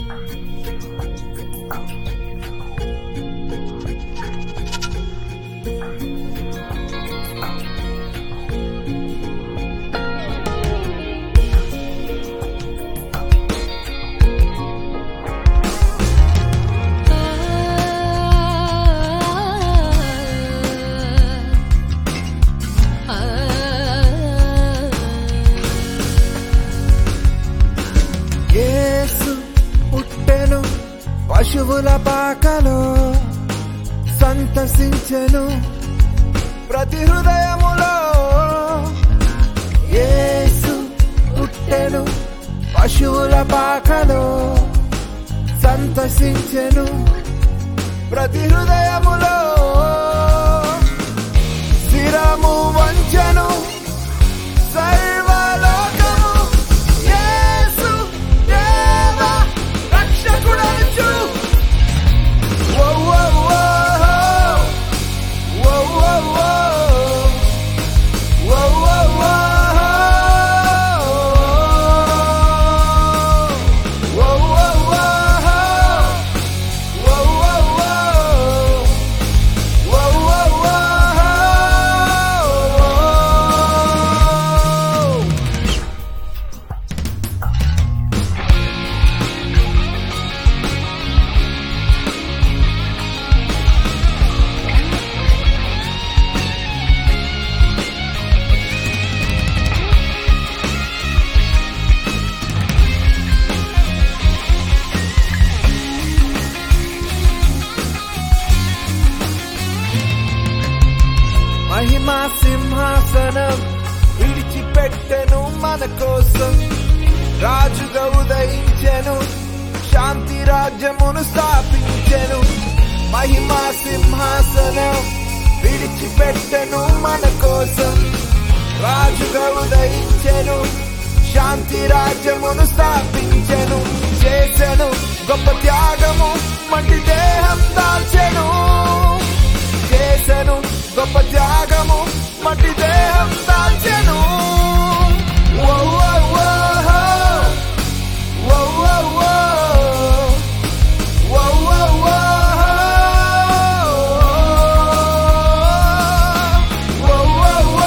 యేసు పుట్టెను పశువుల పాకలో సంతసించెను ప్రతి హృదయములో యేసు పుట్టెను పశువుల పాకలో సంతసించెను ప్రతి హృదయములో స్థిరము వంచను సర్వలోకము యేసు దేవ రక్షకుడనుచు ఓ ఓ ఓ ఓ ఓ ఓ ఓ ఓ ఓ ఓ ఓ ఓ మహిమా సింహాసనం విడిచిపెట్టెను మన కోసం రాజుగా ఉదయించెను శాంతి రాజ్యమును స్థాపించెను మహిమా సింహాసనం విడిచిపెట్టెను మన కోసం రాజుగా ఉదయించెను శాంతి రాజ్యమును స్థాపించెను చేసెను గొప్ప త్యాగము మట్టి దేహం దాల్చెను చేసెను గొప్ప త్యాగము మట్టి దేహం దాల్చెను ఓ ఓ ఓ ఓ ఓ ఓ ఓ ఓ ఓ ఓ ఓ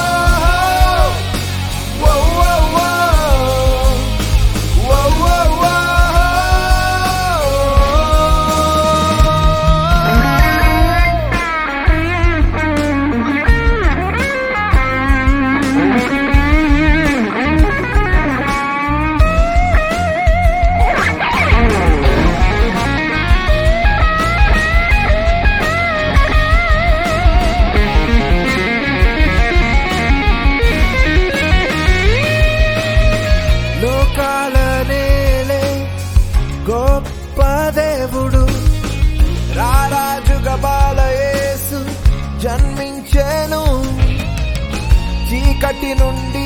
లోకాల నేలే గొప్ప దేవుడు రారాజుగా బాలయేసు జన్మించెను చీకటి నుండి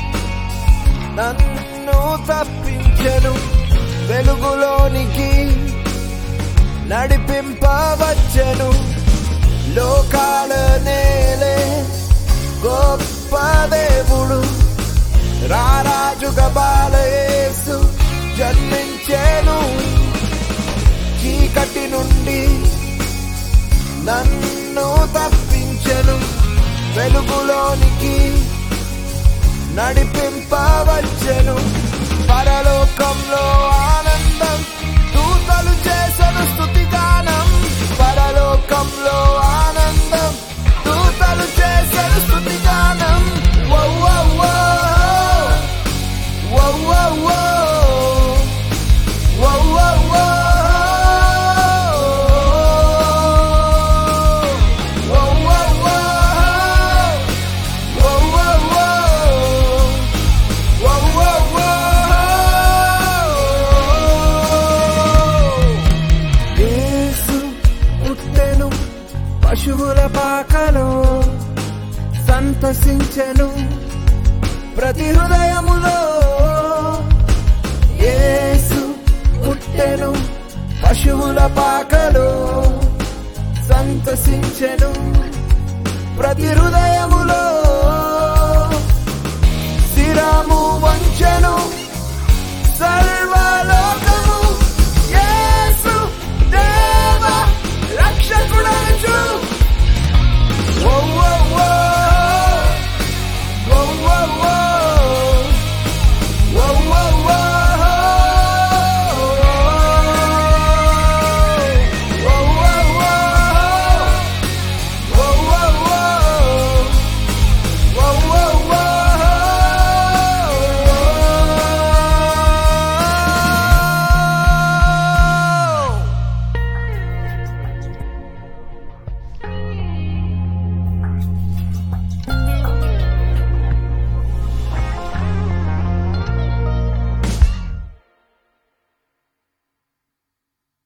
నన్ను తప్పించెను వెలుగులోనికి నడిపింపవచ్చెను లోకాల నేలే గొప్ప దేవుడు రారాజుగా బాలయేసు జన్మించేను చీకటి నుండి నన్ను తప్పించెను వెలుగులోనికి నడిపింపవచ్చెను పరలోకంలో ఆనందం దూతలు చేసను స్థుతిగానం పరలోకంలో ఆనందం దూతలు చేసను స్థుతిగానం ఓ ఓ ఓ ఓ ఓ ఓ ఓ ఓ ఓ ఓ ఓ ఓ యేసు పుట్టెను పశువుల పాకలో సంతసించెను ప్రతి హృదయములో యేసు పుట్టెను పశువుల పాకలో సంతసించెను ప్రతి హృదయములో